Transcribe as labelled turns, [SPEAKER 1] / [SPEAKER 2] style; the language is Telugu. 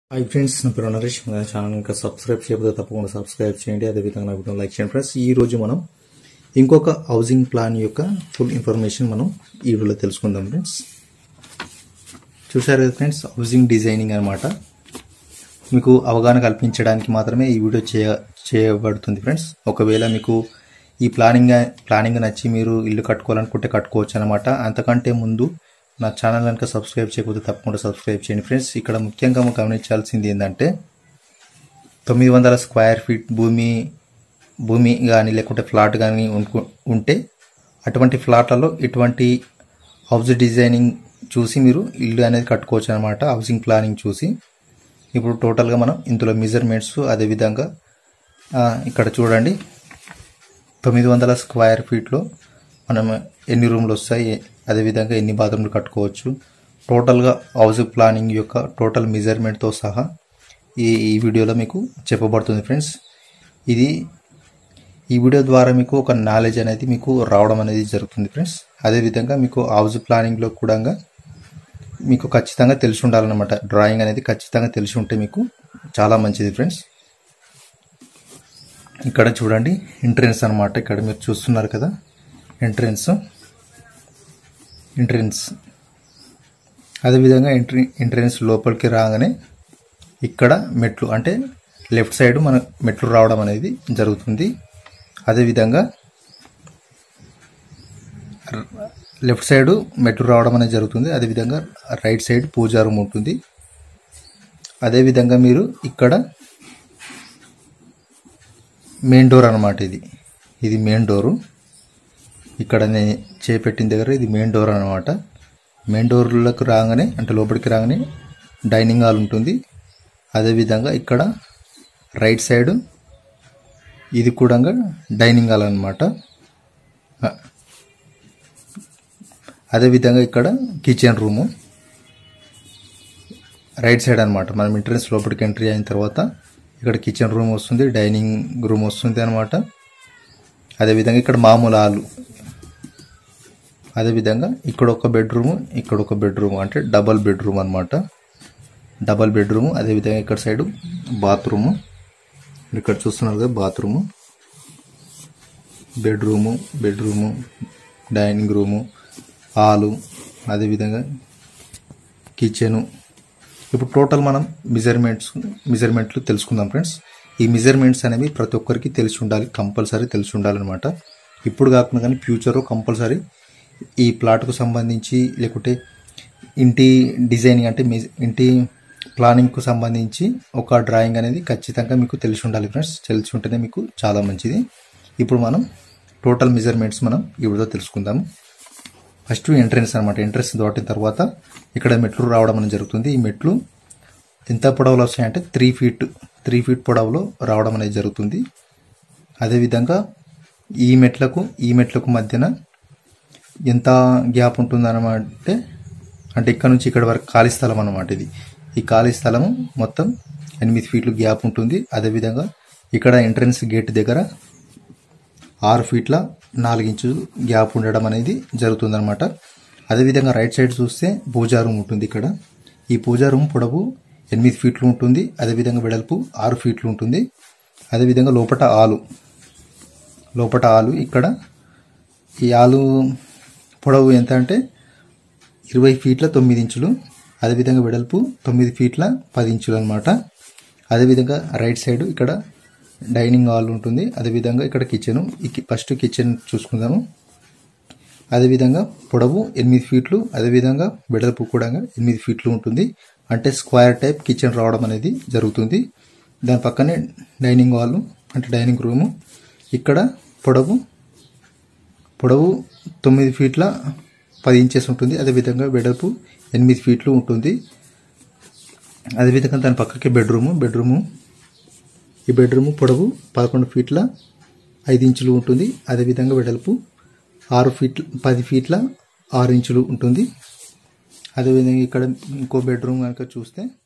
[SPEAKER 1] హాయ్ ఫ్రెండ్స్ నా పేరు నరేష్ మన ఛానల్ ఇంకా సబ్స్క్రైబ్ చేయకపోతే తప్పకుండా సబ్స్క్రైబ్ చేయండి అదేవిధంగా నా వీడియో లైక్ చేయండి ఫ్రెండ్స్ ఈ రోజు మనం ఇంకొక హౌసింగ్ ప్లాన్ యొక్క ఫుల్ ఇన్ఫర్మేషన్ మనం ఈ వీడియోలో తెలుసుకుందాం ఫ్రెండ్స్ చూసారు కదా ఫ్రెండ్స్ హౌసింగ్ డిజైనింగ్ అనమాట మీకు అవగాహన కల్పించడానికి మాత్రమే ఈ వీడియో చేయ చేయబడుతుంది ఫ్రెండ్స్ ఒకవేళ మీకు ఈ ప్లానింగ్ ప్లానింగ్ నచ్చి మీరు ఇల్లు కట్టుకోవాలనుకుంటే కట్టుకోవచ్చు అనమాట అంతకంటే ముందు నా ఛానల్ కనుక సబ్స్క్రైబ్ చేయకపోతే తప్పకుండా సబ్స్క్రైబ్ చేయండి ఫ్రెండ్స్ ఇక్కడ ముఖ్యంగా మనం గమనించాల్సింది ఏంటంటే తొమ్మిది వందల స్క్వేర్ ఫీట్ భూమి భూమి కానీ లేకుంటే ఫ్లాట్ కానీ ఉంటు- ఉంటే అటువంటి ఫ్లాట్లలో ఇటువంటి హౌస్ డిజైనింగ్ చూసి మీరు ఇల్లు అనేది కట్టుకోవచ్చు అనమాట హౌసింగ్ ప్లానింగ్ చూసి ఇప్పుడు టోటల్గా మనం ఇందులో మెజర్మెంట్స్ అదేవిధంగా ఆ, ఇక్కడ చూడండి తొమ్మిది వందల స్క్వేర్ ఫీట్లో మనం ఎన్ని రూమ్లు వస్తాయి అదేవిధంగా ఎన్ని బాత్రూమ్లు కట్టుకోవచ్చు టోటల్గా హౌస్ ప్లానింగ్ యొక్క టోటల్ మెజర్మెంట్తో సహా ఈ ఈ వీడియోలో మీకు చెప్పబడుతుంది ఫ్రెండ్స్ ఇది ఈ వీడియో ద్వారా మీకు ఒక నాలెడ్జ్ అనేది మీకు రావడం అనేది జరుగుతుంది ఫ్రెండ్స్ అదేవిధంగా మీకు హౌస్ ప్లానింగ్లో కూడా మీకు ఖచ్చితంగా తెలిసి ఉండాలన్నమాట డ్రాయింగ్ అనేది ఖచ్చితంగా తెలిసి ఉంటే మీకు చాలా మంచిది ఫ్రెండ్స్ ఇక్కడ చూడండి ఎంట్రెన్స్ అన్నమాట ఇక్కడ మీరు చూస్తున్నారు కదా ఎంట్రెన్స్ ఎంట్రెన్స్ అదేవిధంగా ఎంట్రీ ఎంట్రెన్స్ లోపలికి రాగానే ఇక్కడ మెట్లు అంటే లెఫ్ట్ సైడ్ మన మెట్లు రావడం అనేది జరుగుతుంది అదేవిధంగా లెఫ్ట్ సైడ్ మెట్లు రావడం అనేది జరుగుతుంది అదేవిధంగా రైట్ సైడ్ పూజా రూమ్ ఉంటుంది అదేవిధంగా మీరు ఇక్కడ మెయిన్ డోర్ అనమాట ఇది ఇది మెయిన్ డోరు ఇక్కడ నేను చేపెట్టిన దగ్గర ఇది మెయిన్ డోర్ అనమాట మెయిన్ డోర్లకు రాగానే అంటే లోపలికి రాగానే డైనింగ్ హాల్ ఉంటుంది అదేవిధంగా ఇక్కడ రైట్ సైడ్ ఇది కూడా డైనింగ్ హాల్ అనమాట అదేవిధంగా ఇక్కడ కిచెన్ రూము రైట్ సైడ్ అనమాట మనం ఎంట్రన్స్ లోపలికి ఎంట్రీ అయిన తర్వాత ఇక్కడ కిచెన్ రూమ్ వస్తుంది డైనింగ్ రూమ్ వస్తుంది అనమాట అదేవిధంగా ఇక్కడ మామూలు హాలు అదేవిధంగా ఇక్కడ ఒక బెడ్రూమ్ ఇక్కడ ఒక బెడ్రూమ్ అంటే డబల్ బెడ్రూమ్ అనమాట డబల్ బెడ్రూమ్ అదేవిధంగా ఇక్కడ సైడ్ బాత్రూము ఇక్కడ చూస్తున్నారు కదా bathroom bedroom bedroom dining room hall అదేవిధంగా కిచెను ఇప్పుడు టోటల్ మనం మెజర్మెంట్స్ మెజర్మెంట్లు తెలుసుకుందాం ఫ్రెండ్స్ ఈ మెజర్మెంట్స్ అనేవి ప్రతి ఒక్కరికి తెలిసి ఉండాలి కంపల్సరీ తెలిసి ఉండాలన్నమాట ఇప్పుడు కాకుండా కానీ ఫ్యూచర్ కంపల్సరీ ఈ ప్లాట్కు సంబంధించి లేకుంటే ఇంటి డిజైనింగ్ అంటే మెజ- ఇంటి ప్లానింగ్కు సంబంధించి ఒక డ్రాయింగ్ అనేది ఖచ్చితంగా మీకు తెలిసి ఉండాలి ఫ్రెండ్స్ తెలిసి ఉంటేనే మీకు చాలా మంచిది ఇప్పుడు మనం టోటల్ మెజర్మెంట్స్ మనం ఇప్పుడు తెలుసుకుందాము ఫస్ట్ ఎంట్రన్స్ అనమాట ఎంట్రన్స్ దాటిన తర్వాత ఇక్కడ మెట్లు రావడం అనేది జరుగుతుంది ఈ మెట్లు ఎంత పొడవులో వస్తాయంటే త్రీ ఫీట్ త్రీ ఫీట్ పొడవులో రావడం అనేది జరుగుతుంది అదేవిధంగా ఈ మెట్లకు ఈ మెట్లకు మధ్యన ఎంత గ్యాప్ ఉంటుందన్నమాట అంటే అంటే ఇక్కడ నుంచి ఇక్కడ వరకు ఖాళీ స్థలం అన్నమాట ఇది ఈ ఖాళీ స్థలము మొత్తం ఎనిమిది ఫీట్లు గ్యాప్ ఉంటుంది అదేవిధంగా ఇక్కడ ఎంట్రన్స్ గేట్ దగ్గర ఆరు ఫీట్ల నాలుగు ఇంచులు గ్యాప్ ఉండడం అనేది జరుగుతుందన్నమాట అదేవిధంగా రైట్ సైడ్ చూస్తే పూజా రూమ్ ఉంటుంది ఇక్కడ ఈ పూజా రూమ్ పొడవు ఎనిమిది ఫీట్లు ఉంటుంది అదేవిధంగా వెడల్పు ఆరు ఫీట్లు ఉంటుంది అదేవిధంగా లోపట ఆలు లోపట ఆలు ఇక్కడ ఈ ఆలు పొడవు ఎంత అంటే ఇరవై ఫీట్ల తొమ్మిది ఇంచులు అదేవిధంగా వెడల్పు తొమ్మిది ఫీట్ల పది ఇంచులు అనమాట అదేవిధంగా రైట్ సైడ్ ఇక్కడ డైనింగ్ హాల్ ఉంటుంది అదేవిధంగా ఇక్కడ కిచెన్ ఫస్ట్ కిచెన్ చూసుకుందాము అదేవిధంగా పొడవు ఎనిమిది ఫీట్లు అదేవిధంగా వెడల్పు కూడా ఎనిమిది ఫీట్లు ఉంటుంది అంటే స్క్వేర్ టైప్ కిచెన్ రావడం అనేది జరుగుతుంది దాని పక్కనే డైనింగ్ హాల్ అంటే డైనింగ్ రూము ఇక్కడ పొడవు పొడవు తొమ్మిది ఫీట్ల పది ఇంచెస్ ఉంటుంది అదేవిధంగా వెడల్పు ఎనిమిది ఫీట్లు ఉంటుంది అదేవిధంగా దాని పక్కకి బెడ్రూము బెడ్రూము ఈ బెడ్రూమ్ పొడవు పదకొండు ఫీట్ల ఐదు ఇంచులు ఉంటుంది అదేవిధంగా వెడల్పు ఆరు ఫీట్ల పది ఫీట్ల ఆరు ఇంచులు ఉంటుంది అదేవిధంగా ఇక్కడ ఇంకో బెడ్రూమ్ కనుక చూస్తే